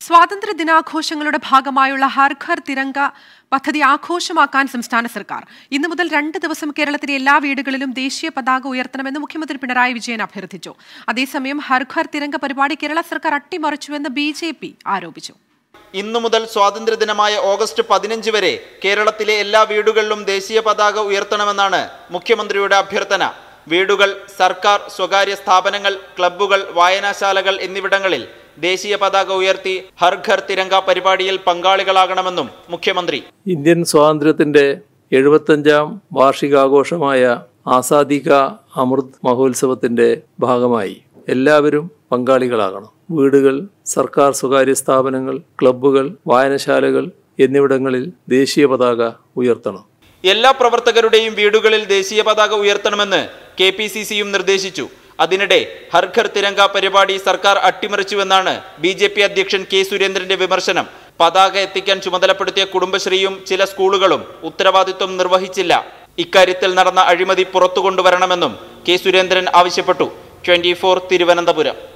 സ്വാതന്ത്ര്യ ദിനാഘോഷങ്ങളുടെ ഭാഗമായുള്ള ഹർ ഘർ തിരങ്ക പദ്ധതി ആഘോഷമാക്കാൻ സംസ്ഥാന സർക്കാർ ഇന്നു മുതൽ രണ്ട് ദിവസം കേരളത്തിലെ എല്ലാ വീടുകളിലും ദേശീയ പതാക ഉയർത്തണമെന്ന് മുഖ്യമന്ത്രി പിണറായി വിജയൻ അഭ്യർത്ഥിച്ചു അതേസമയം ഹർ ഘർ തിരങ്ക പരിപാടി കേരള സർക്കാർ അട്ടിമറിച്ചുവെന്ന് ബി ജെ പി ആരോപിച്ചു ഇന്നു മുതൽ സ്വാതന്ത്ര്യദിനമായ ഓഗസ്റ്റ് പതിനഞ്ച് വരെ കേരളത്തിലെ എല്ലാ വീടുകളിലും ദേശീയ പതാക ഉയർത്തണമെന്നാണ് മുഖ്യമന്ത്രിയുടെ അഭ്യർത്ഥന വീടുകൾ സർക്കാർ സ്വകാര്യ സ്ഥാപനങ്ങൾ ക്ലബ്ബുകൾ വായനാശാലകൾ എന്നിവിടങ്ങളിൽ ദേശീയ പതാക ഉയർത്തി ഹർ ഘർ തിരങ്ക പരിപാടിയിൽ പങ്കാളികളാകണമെന്നും മുഖ്യമന്ത്രി ഇന്ത്യൻ സ്വാതന്ത്ര്യത്തിൻ്റെ എഴുപത്തഞ്ചാം വാർഷികാഘോഷമായ ആസാദി കാ അമൃത് മഹോത്സവത്തിൻ്റെ ഭാഗമായി എല്ലാവരും പങ്കാളികളാകണം വീടുകൾ സർക്കാർ സ്വകാര്യ സ്ഥാപനങ്ങൾ ക്ലബ്ബുകൾ വായനശാലകൾ എന്നിവിടങ്ങളിൽ ദേശീയ പതാക ഉയർത്തണം എല്ലാ പ്രവർത്തകരുടെയും വീടുകളിൽ ദേശീയ പതാക ഉയർത്തണമെന്ന് കെ പി സി സിയും നിർദ്ദേശിച്ചു അതിനിടെ ഹർ ഘർ തിരങ്ക പരിപാടി സർക്കാർ അട്ടിമറിച്ചുവെന്നാണ് ബി ജെ പി അധ്യക്ഷൻ കെ സുരേന്ദ്രന്റെ വിമർശനം പതാക എത്തിക്കാൻ ചുമതലപ്പെടുത്തിയ കുടുംബശ്രീയും ചില സ്കൂളുകളും ഉത്തരവാദിത്വം നിർവഹിച്ചില്ല ഇക്കാര്യത്തിൽ നടന്ന അഴിമതി പുറത്തു കൊണ്ടുവരണമെന്നും കെ സുരേന്ദ്രൻ ആവശ്യപ്പെട്ടു ട്വന്റി തിരുവനന്തപുരം